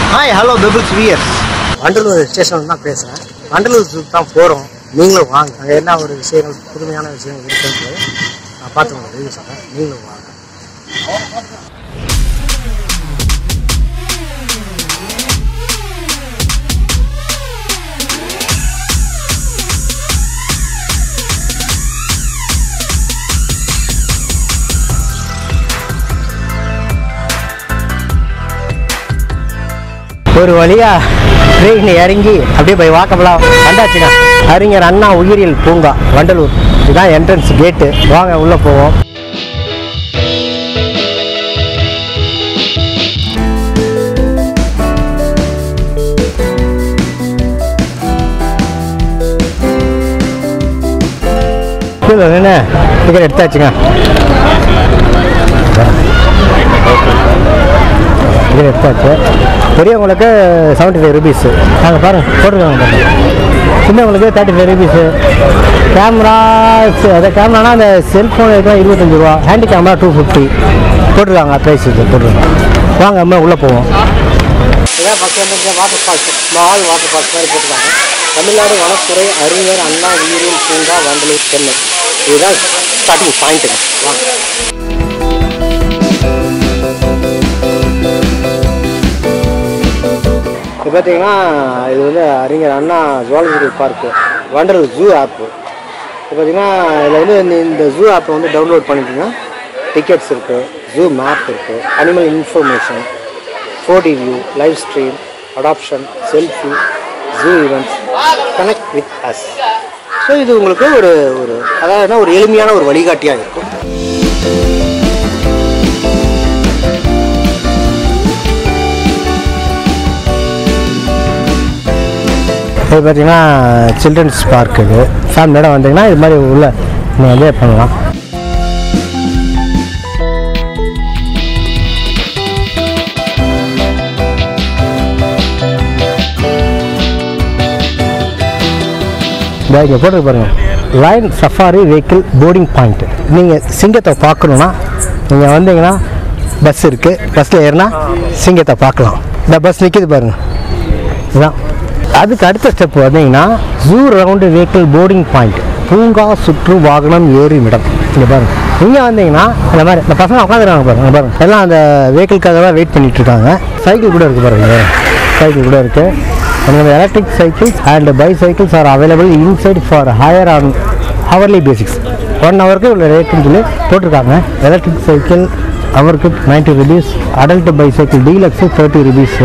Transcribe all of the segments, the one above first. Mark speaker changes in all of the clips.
Speaker 1: hi hello பெபிள்ஸ் வியர்ஸ் Vandalur station தான் பேசுகிறேன் வண்டலூர் ஜூ தான் போகிறோம் நீங்களும் வாங்க அங்கே என்ன ஒரு விஷயங்கள் புதுமையான விஷயங்கள் இருக்குன்றது நான் பார்த்து உங்களுக்கு ரிவ்யூ சொல்கிறேன் நீங்களும் வாங்க ஒரு வழியா ட்ரெயின் இறங்கி அப்படியே போய் வாக்கப்பலாம் வந்தாச்சுங்க அறிஞர் அண்ணா உயிரியல் பூங்கா வண்டலூர் இதுதான் என்ட்ரன்ஸ் கேட்டு வாங்க உள்ள போவோம் கீழே நின்று டிக்கெட் எடுத்தாச்சுங்க இது எடுத்தாச்சு பெரியவங்களுக்கு செவன்ட்டி ஃபைவ் ருபீஸு நாங்கள் பாருங்கள் போட்டுருக்காங்க பாருங்க சின்னவங்களுக்கு தேர்ட்டி ஃபைவ் ருபீஸு கேமரா அதை கேமரானா அந்த செல்ஃபோன் இருக்கலாம் இருபத்தஞ்சி ரூபா ஹேண்டி கேமரா டூ ஃபிஃப்டி போட்டிருக்காங்க ப்ரைஸ் இது போட்டிருக்காங்க வாங்க அம்மா உள்ளே போவோம் இதான் ஃபஸ்ட் வந்து water falls small water falls மாதிரி போட்டிருக்காங்க தமிழ்நாடு வனத்துறை அறிஞர் அண்ணா உயிரியல் பூங்கா வண்டலூர் சென்னை இதுதான் ஸ்டார்டிங் பாயிண்ட்டுங்க வாங்க இப்போ பார்த்தீங்கன்னா இது வந்து அறிஞர் Anna zoological park Vandalur zoo app இப்போ பார்த்தீங்கன்னா இதில் வந்து இந்த- இந்த ஜூ ஆப்பை வந்து டவுன்லோட் பண்ணிட்டீங்கன்னா டிக்கெட்ஸ் இருக்குது ஜூ மேப் இருக்குது animal information forty view live stream adoption selfie zoo events connect with us so இது உங்களுக்கு ஒரு ஒரு அதாவது ஒரு எளிமையான ஒரு வழிகாட்டியாக இருக்கும் இது பார்த்தீங்கன்னா சில்ட்ரன்ஸ் பார்க் இது ஃபேமிலியோட வந்தீங்கன்னா இது மாதிரி உள்ள நீங்கள் என்ஜாய் பண்ணலாம் இதோ இங்கே போட்டு பாருங்க line safari vehicle boarding point நீங்கள் சிங்கத்தை பார்க்கணுன்னா நீங்கள் வந்தீங்கன்னா பஸ் இருக்குது பஸ்ஸில் ஏறினா சிங்கத்தை பார்க்கலாம் இந்த பஸ் நிற்கிது பாருங்க இதுதான் அதுக்கு அடுத்த ஸ்டெப் வந்தீங்கன்னா zoo round vehicle boarding point பூங்கா சுற்று வாகனம் ஏறுமிடம் இங்கே பாருங்க இங்கே வந்தீங்கன்னா இந்த மாதிரி இந்த பசங்க உட்காந்துருக்காங்க பாருங்க இங்க பாருங்க எல்லாம் அந்த வெஹிக்கிள்காக தான் வெயிட் பண்ணிட்டு இருக்காங்க சைக்கிள் கூட இருக்குது பாருங்க சைக்கிள் கூட இருக்குது அந்த electric cycles and bicycles are available inside for hire on hourly basics one ஹவருக்கு இவ்வளோ ரேட்டுன்னு சொல்லி போட்டிருக்காங்க எலக்ட்ரிக் சைக்கிள் அவருக்கு ninety rupees adult bicycle deluxe thirty rupees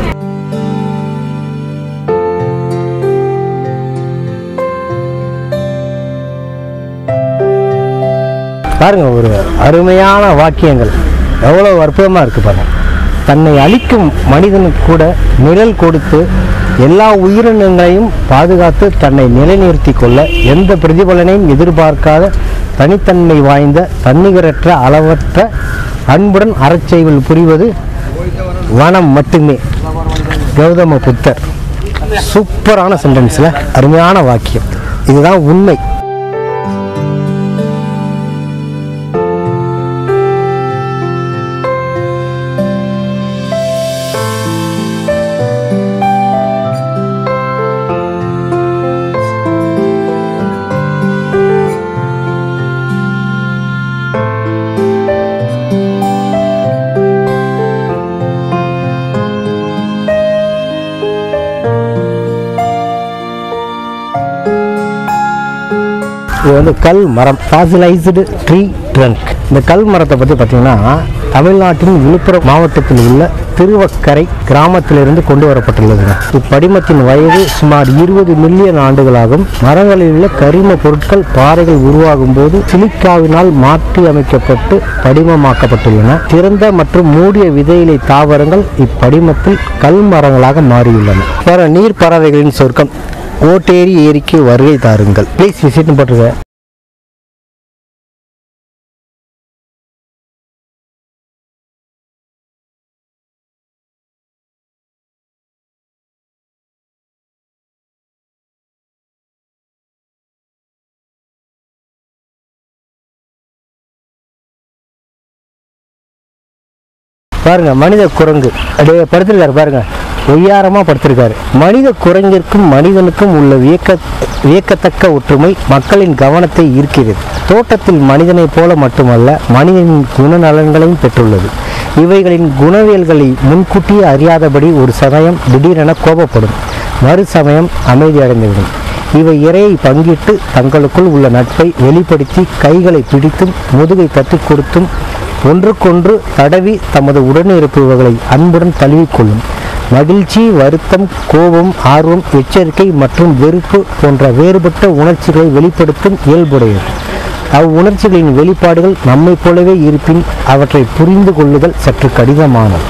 Speaker 1: பாருங்க ஒரு அருமையான வாக்கியங்கள் எவ்வளோ அற்புதமாக இருக்குது பாருங்க தன்னை அழிக்கும் மனிதனுக்கு கூட நிழல் கொடுத்து எல்லா உயிரினங்களையும் பாதுகாத்து தன்னை நிலைநிறுத்தி கொள்ள எந்த பிரதிபலனையும் எதிர்பார்க்காத தனித்தன்மை வாய்ந்த தன்னிகரற்ற அளவற்ற அன்புடன் அறச்செய்வல் புரிவது வனம் மட்டுமே கௌதம புத்தர் சூப்பரான சென்டென்ஸில் அருமையான வாக்கியம் இதுதான் உண்மை இது வந்து கல் மரம் ஃபாசிலைஸ்டு ட்ரீ ட்ரங்க் இந்த கல் மரத்தை பற்றி பார்த்தீங்கன்னா தமிழ்நாட்டின் விழுப்புரம் மாவட்டத்தில் உள்ள திருவக்கரை கிராமத்திலிருந்து கொண்டு வரப்பட்டுள்ளதுங்க இப்படிமத்தின் வயது சுமார் இருபது மில்லியன் ஆண்டுகளாகும் மரங்களில் உள்ள கரிம பொருட்கள் பாறைகள் உருவாகும் போது சிலிக்காவினால் மாற்றி அமைக்கப்பட்டு படிமமாக்கப்பட்டுள்ளன திறந்த மற்றும் மூடிய விதையிலை தாவரங்கள் இப்படிமத்தில் கல் மரங்களாக மாறியுள்ளன வேற நீர் பறவைகளின் சொர்க்கம் ஓட்டேரி ஏரிக்கு வருகை தாருங்கள் ப்ளீஸ் விசிட்னு போட்டுருங்க பாருங்க மனித குரங்கு அப்படியே படுத்துருக்காரு பாருங்க ஒய்யாரமாக படுத்திருக்காரு மனித குரங்கிற்கும் மனிதனுக்கும் உள்ள வியக்க வியக்கத்தக்க ஒற்றுமை மக்களின் கவனத்தை ஈர்க்கிறது தோட்டத்தில் மனிதனைப் போல மட்டுமல்ல மனிதனின் குணநலன்களையும் பெற்றுள்ளது இவைகளின் குணவியல்களை முன்கூட்டியே அறியாதபடி ஒரு சமயம் திடீரென கோபப்படும் மறு சமயம் அமைதியடைந்துவிடும் இவை இரையை பங்கிட்டு தங்களுக்குள் உள்ள நட்பை வெளிப்படுத்தி கைகளை பிடித்தும் முதுகை தட்டி கொடுத்தும் ஒன்றுக்கொன்று தடவி தமது உடனிருப்பவர்களை அன்புடன் தழுவிக்கொள்ளும் மகிழ்ச்சி வருத்தம் கோபம் ஆர்வம் எச்சரிக்கை மற்றும் வெறுப்பு போன்ற வேறுபட்ட உணர்ச்சிகளை வெளிப்படுத்தும் இயல்புடையது அவ்வுணர்ச்சிகளின் வெளிப்பாடுகள் நம்மைப் போலவே இருப்பின் அவற்றை புரிந்து கொள்ளுதல் சற்று கடினமானது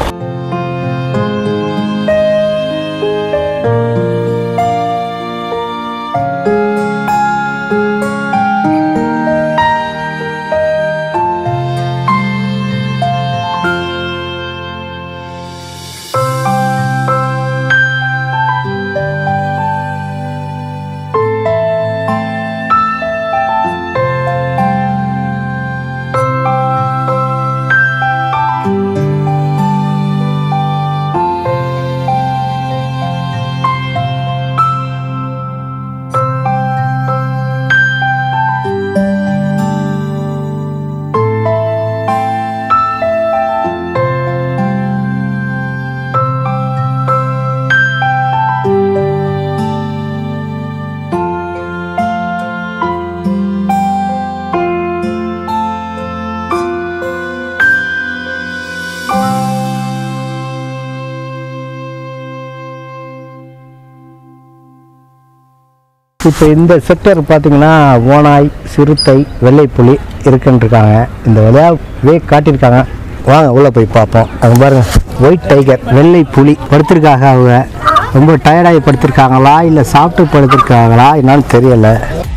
Speaker 1: இப்போ இந்த செக்டர் பார்த்தீங்கன்னா ஓனாய் சிறுத்தை வெள்ளைப்புலி இருக்குன்றிருக்காங்க இந்த வழியாக வே காட்டியிருக்காங்க வாங்க உள்ளே போய் பார்ப்போம் அங்கே பாருங்க ஒயிட் டைகர் வெள்ளை புலி படுத்திருக்காங்க அவங்க ரொம்ப டயர்டாகி படுத்திருக்காங்களா இல்லை சாப்பிட்டு படுத்திருக்காங்களா என்னன்னு தெரியல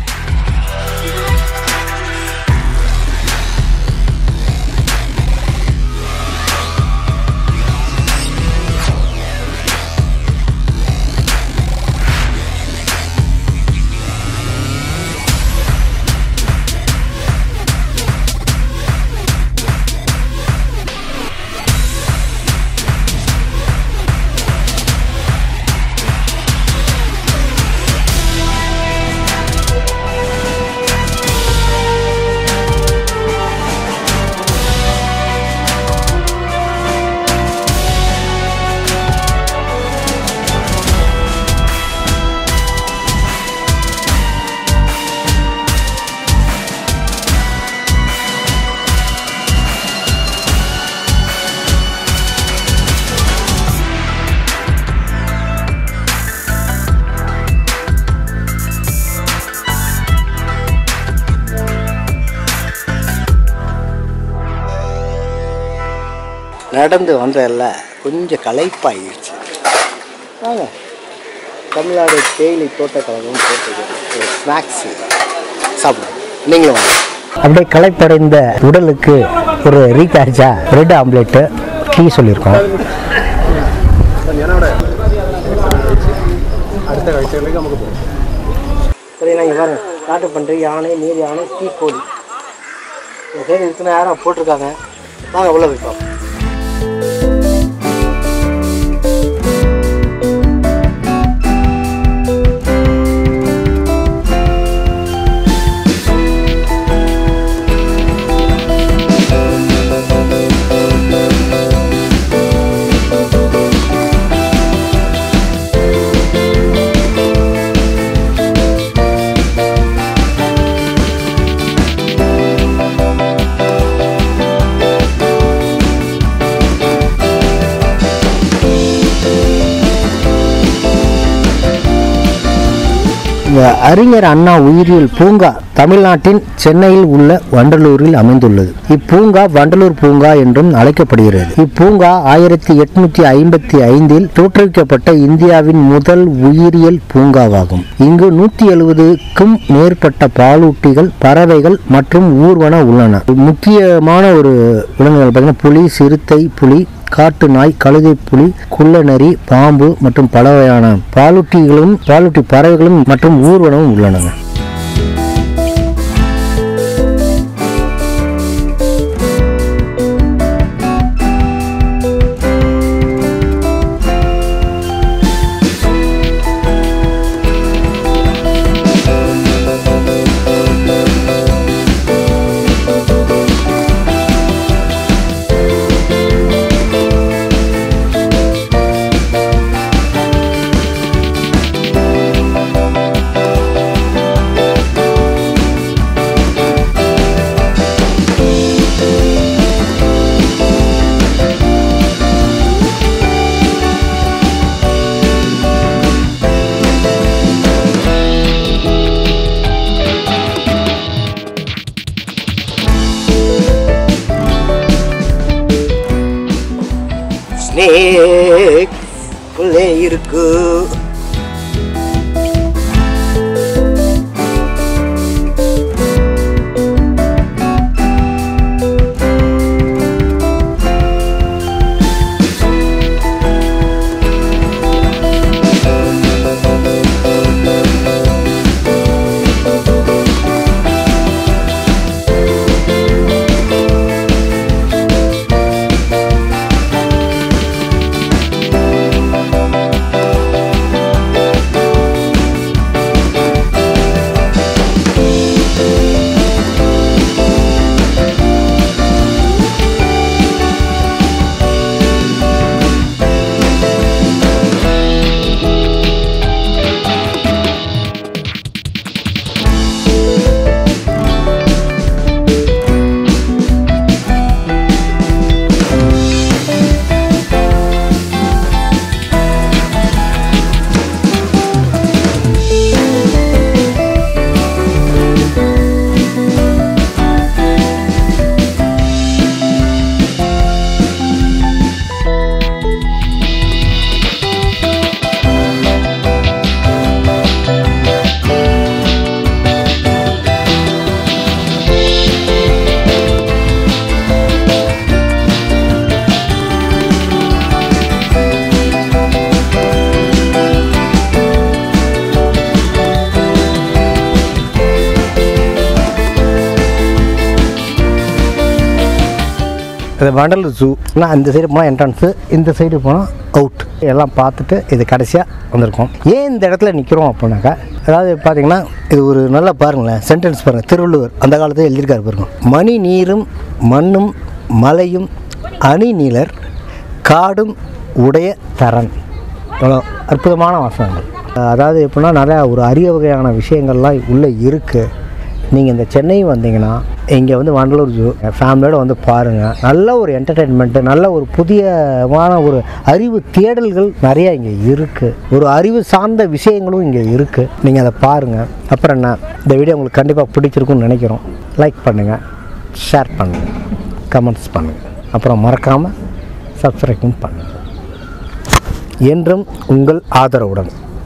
Speaker 1: நடந்து வந்ததில்ல கொஞ்சம் களைப்பாயிடுச்சு வாங்க தமிழ்நாடு தேயிலை தோட்டக்கழகம் போட்டது ஒரு ஸ்நாக்ஸு சாப்பிடுங்க நீங்களும் வாங்க அப்படியே களைப்படைந்த உடலுக்கு ஒரு ரீசார்ஜா பிரெட் ஆம்லேட்டு டீ சொல்லியிருக்கோம்
Speaker 2: അടുത്ത കാഴ്ചകളിലേക്ക് നമുക്ക് പോകാം
Speaker 1: சரி நாங்கள் பாருங்க காட்டு பன்றி யானை நீர் யானை டீ கோழி இந்த சைடு இருக்குன்னு யாரும் போட்டிருக்காங்க வாங்க உள்ள போய் பார்ப்போம் இந்த அறிஞர் அண்ணா உயிரியல் பூங்கா தமிழ்நாட்டின் சென்னையில் உள்ள வண்டலூரில் அமைந்துள்ளது இப்பூங்கா வண்டலூர் பூங்கா என்றும் அழைக்கப்படுகிறது இப்பூங்கா ஆயிரத்தி எட்நூத்தி ஐம்பத்தி ஐந்தில் தோற்றுவிக்கப்பட்ட இந்தியாவின் முதல் உயிரியல் பூங்காவாகும் இங்கு நூத்தி எழுபதுக்கும் மேற்பட்ட பாலூட்டிகள் பறவைகள் மற்றும் ஊர்வன உள்ளன முக்கியமான ஒரு விலங்குகள் பார்த்தீங்கன்னா புலி சிறுத்தை புலி காட்டு நாய் கழுதை புலி குள்ளநரி பாம்பு மற்றும் பல வகையான பாலூட்டிகளும் பாலூட்டி பறவைகளும் மற்றும் ஊர்வனமும் உள்ளனங்க நமக்குள்ளே இருக்கு இது வண்டலூர் ஜூ நான் இந்த சைடு போனால் என்ட்ரன்ஸு இந்த சைடு போனால் அவுட் எல்லாம் பார்த்துட்டு இது கடைசியாக வந்திருக்கோம் ஏன் இந்த இடத்துல நிற்கிறோம் அப்படின்னாக்கா அதாவது பார்த்தீங்கன்னா இது ஒரு நல்லா பாருங்களேன் சென்டென்ஸ் பாருங்கள் திருவள்ளுவர் அந்த காலத்தில் எழுதியிருக்காரு பாருங்க மணி நீரும் மண்ணும் மலையும் அணி நீலர் காடும் உடைய தரன் எவ்வளோ அற்புதமான வாசகங்கள் அதாவது எப்படின்னா நிறையா ஒரு அரிய வகையான விஷயங்கள்லாம் உள்ளே இருக்குது நீங்கள் இந்த சென்னை வந்தீங்கன்னா இங்கே வந்து வண்டலூர் ஜூ ஃபேமிலியோடு வந்து பாருங்கள் நல்ல ஒரு என்டர்டெயின்மெண்ட்டு நல்ல ஒரு புதியமான ஒரு அறிவு தேடல்கள் நிறையா இங்கே இருக்குது ஒரு அறிவு சார்ந்த விஷயங்களும் இங்கே இருக்குது நீங்கள் அதை பாருங்கள் அப்புறம் என்ன இந்த வீடியோ உங்களுக்கு கண்டிப்பாக பிடிச்சிருக்குன்னு நினைக்கிறோம் லைக் பண்ணுங்கள் ஷேர் பண்ணுங்கள் கமெண்ட்ஸ் பண்ணுங்கள் அப்புறம் மறக்காமல் சப்ஸ்கிரைபும் பண்ணுங்கள் என்றும் உங்கள் ஆதரவுடன்